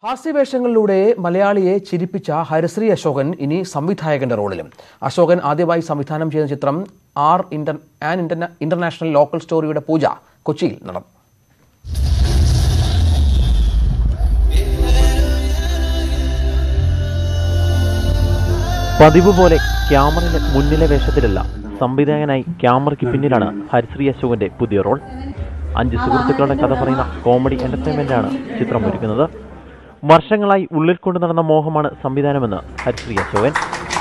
ഹാസ്യവേഷങ്ങളിലൂടെ മലയാളിയെ ചിരിപ്പിച്ച ഹരിശ്രീ അശോകൻ ഇനി സംവിധായകന്റെ റോളിലും അശോകൻ ആദ്യമായി സംവിധാനം ചെയ്ത ചിത്രം ആർ ഇന്റർ ആൻ ഇന്റർനാ- ഇന്റർനാഷണൽ ലോക്കൽ സ്റ്റോറിയുടെ പൂജ കൊച്ചിയിൽ നടന്നു പതിവ് പോലെ ക്യാമറയുടെ മുന്നിലെ വേഷത്തിലല്ല സംവിധായകനായി ക്യാമറയ്ക്ക് പിന്നിലാണ് ഹരിശ്രീ അശോകന്റെ പുതിയ റോൾ അഞ്ച് സുഹൃത്തുക്കളുടെ കഥ പറയുന്ന കോമഡി എന്റർടൈൻമെന്റാണ് ചിത്രം ഒരുക്കുന്നത് വർഷങ്ങളായി ഉള്ളിൽ കൊണ്ടു നടന്ന മോഹമാണ് സംവിധാനമെന്ന് ഹരിശ്രീ അശോകൻ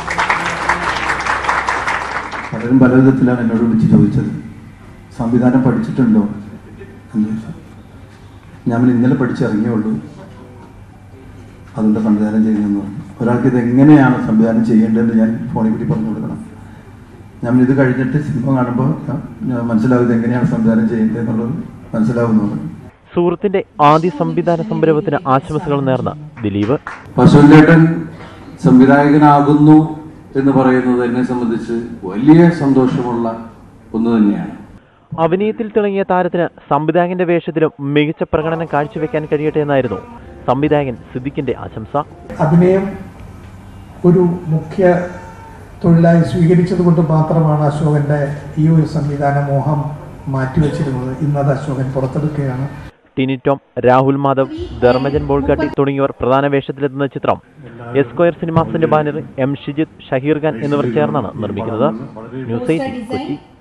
പലരും പല വിധത്തിലാണ് എന്നോട് വിളിച്ച് ചോദിച്ചത് സംവിധാനം പഠിച്ചിട്ടുണ്ടോ എന്ന് ചോദിച്ചു ഞാൻ പിന്നെ ഇന്നലെ പഠിച്ചിറങ്ങിയുള്ളൂ അതുകൊണ്ട് സംവിധാനം ചെയ്യുന്നതെന്ന് പറഞ്ഞു ഒരാൾക്ക് ഇത് എങ്ങനെയാണ് സംവിധാനം ചെയ്യേണ്ടതെന്ന് ഞാൻ ഫോണിൽ കൂടി പറഞ്ഞു കൊടുക്കണം ഞാൻ ഇത് കഴിഞ്ഞിട്ട് സിനിമ കാണുമ്പോൾ ഞാൻ മനസ്സിലാവും ഇത് എങ്ങനെയാണ് സംവിധാനം ചെയ്യേണ്ടതെന്നുള്ളത് മനസ്സിലാവുന്നു പറഞ്ഞു സുഹൃത്തിന്റെ ആദ്യ സംവിധാന സംരംഭത്തിന് ആശംസകൾ നേർന്ന ദിലീപ് പശുവിൻചേട്ടൻ സംവിധായകനാകുന്നു എന്ന് പറയുന്നത് എന്നെ സംബന്ധിച്ച് വലിയ സന്തോഷമുള്ള ഒന്ന് തന്നെയാണ് അഭിനയത്തിൽ തിളങ്ങിയ താരത്തിന് സംവിധായകന്റെ വേഷത്തിലും മികച്ച പ്രകടനം കാഴ്ചവെക്കാൻ കഴിയട്ടെ എന്നായിരുന്നു സംവിധായകൻ സിദ്ദിഖിന്റെ ആശംസ അഭിനയം ഒരു മുഖ്യ തൊഴിലായി സ്വീകരിച്ചത് കൊണ്ട് മാത്രമാണ് അശോകന്റെ ഈ ഒരു സംവിധാന മോഹം മാറ്റിവെച്ചിരുന്നത് ഇന്നത് അശോകൻ പുറത്തെടുക്കുകയാണ് ടിനി ടോം രാഹുൽ മാധവ് ധർമ്മജൻ ബോൾഗാട്ടി തുടങ്ങിയവർ പ്രധാന വേഷത്തിലെത്തുന്ന ചിത്രം എസ്ക്വയർ സിനിമാസിന്റെ ബാനറിൽ എം ഷിജിത് ഷഹീർ ഖാൻ എന്നിവർ ചേർന്നാണ് നിർമ്മിക്കുന്നത് ന്യൂസ് എയ്റ്റീൻ കൊച്ചി